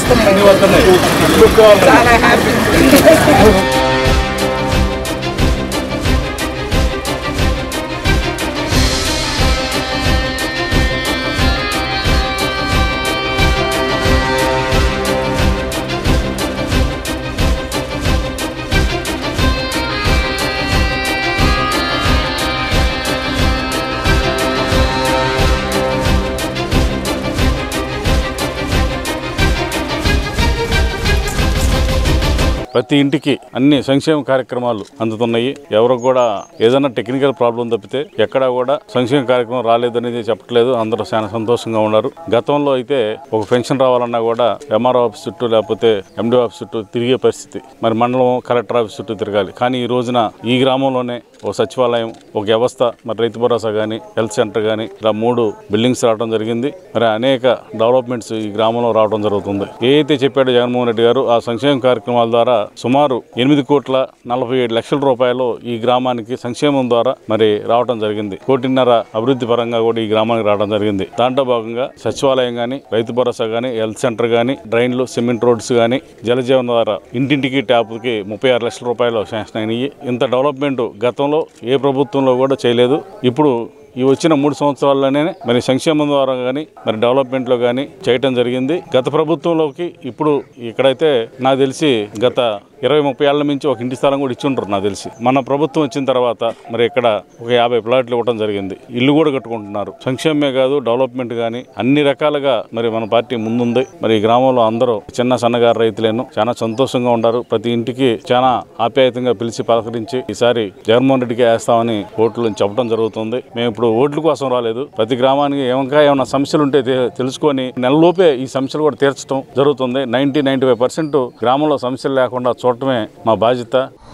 వస్తున్నాయి చాలా హ్యాపీ ప్రతి ఇంటికి అన్ని సంక్షేమ కార్యక్రమాలు అందుతున్నాయి ఎవరు కూడా ఏదైనా టెక్నికల్ ప్రాబ్లం తప్పితే ఎక్కడా కూడా సంక్షేమ కార్యక్రమం రాలేదనేది చెప్పట్లేదు అందరూ చాలా సంతోషంగా ఉన్నారు గతంలో అయితే ఒక పెన్షన్ రావాలన్నా కూడా ఎంఆర్ఓ ఆఫీస్ చుట్టూ లేకపోతే ఎండి ఆఫీస్ చుట్టూ తిరిగే పరిస్థితి మరి మండలం కలెక్టర్ ఆఫీస్ చుట్టూ తిరగాలి కానీ ఈ రోజున ఈ గ్రామంలోనే ఒక సచివాలయం ఒక వ్యవస్థ మరి రైతు భరోసా కానీ హెల్త్ సెంటర్ కానీ ఇలా మూడు బిల్డింగ్స్ రావడం జరిగింది మరి అనేక డెవలప్మెంట్స్ ఈ గ్రామంలో రావడం జరుగుతుంది ఏ అయితే చెప్పాడో జగన్మోహన్ రెడ్డి గారు ఆ సంక్షేమ కార్యక్రమాల ద్వారా సుమారు ఎనిమిది కోట్ల నలభై ఏడు లక్షల రూపాయలు ఈ గ్రామానికి సంక్షేమం ద్వారా మరి రావడం జరిగింది కోటిన్నర అభివృద్ధి పరంగా కూడా ఈ గ్రామానికి రావడం జరిగింది దాంట్లో భాగంగా సచివాలయం కానీ రైతు భరోసా కానీ హెల్త్ సెంటర్ కానీ డ్రైన్లు సిమెంట్ రోడ్స్ కానీ జలజీవన ద్వారా ఇంటింటికి ట్యాప్కి ముప్పై ఆరు లక్షల రూపాయలు శాంక్షన్ అయినాయి ఇంత డెవలప్మెంట్ గతంలో ఏ ప్రభుత్వంలో కూడా చేయలేదు ఇప్పుడు ఈ వచ్చిన మూడు సంవత్సరాల్లోనే మరి సంక్షేమం ద్వారా కానీ మరి డెవలప్మెంట్లో కానీ చేయటం జరిగింది గత ప్రభుత్వంలోకి ఇప్పుడు ఇక్కడైతే నాకు తెలిసి గత ఇరవై ముప్పై ఏళ్ల నుంచి ఒక ఇంటి స్థలం కూడా ఇచ్చి ఉంటారు నాకు తెలిసి మన ప్రభుత్వం వచ్చిన తర్వాత మరి ఇక్కడ ఒక యాభై ప్లాట్లు ఇవ్వడం జరిగింది ఇల్లు కూడా కట్టుకుంటున్నారు సంక్షేమమే కాదు డెవలప్మెంట్ కానీ అన్ని రకాలుగా మరి మన పార్టీ ముందుంది మరి ఈ గ్రామంలో అందరూ చిన్న సన్నగారు రైతులేను చాలా సంతోషంగా ఉన్నారు ప్రతి ఇంటికి చాలా ఆప్యాయతంగా పిలిచి పలకరించి ఈసారి జగన్మోహన్ రెడ్డికి వేస్తామని ఓట్లు చెప్పడం జరుగుతుంది మేము ఇప్పుడు ఓట్ల కోసం రాలేదు ప్రతి గ్రామానికి ఏమన్నా ఏమైనా సమస్యలు ఉంటే తె- తెలుసుకొని నెలలోపే ఈ సమస్యలు కూడా తీర్చడం జరుగుతుంది నైన్టీ నైన్టీ ఫైవ్ పర్సెంట్ గ్రామంలో సమస్యలు లేకుండా చూడటమే మా బాధ్యత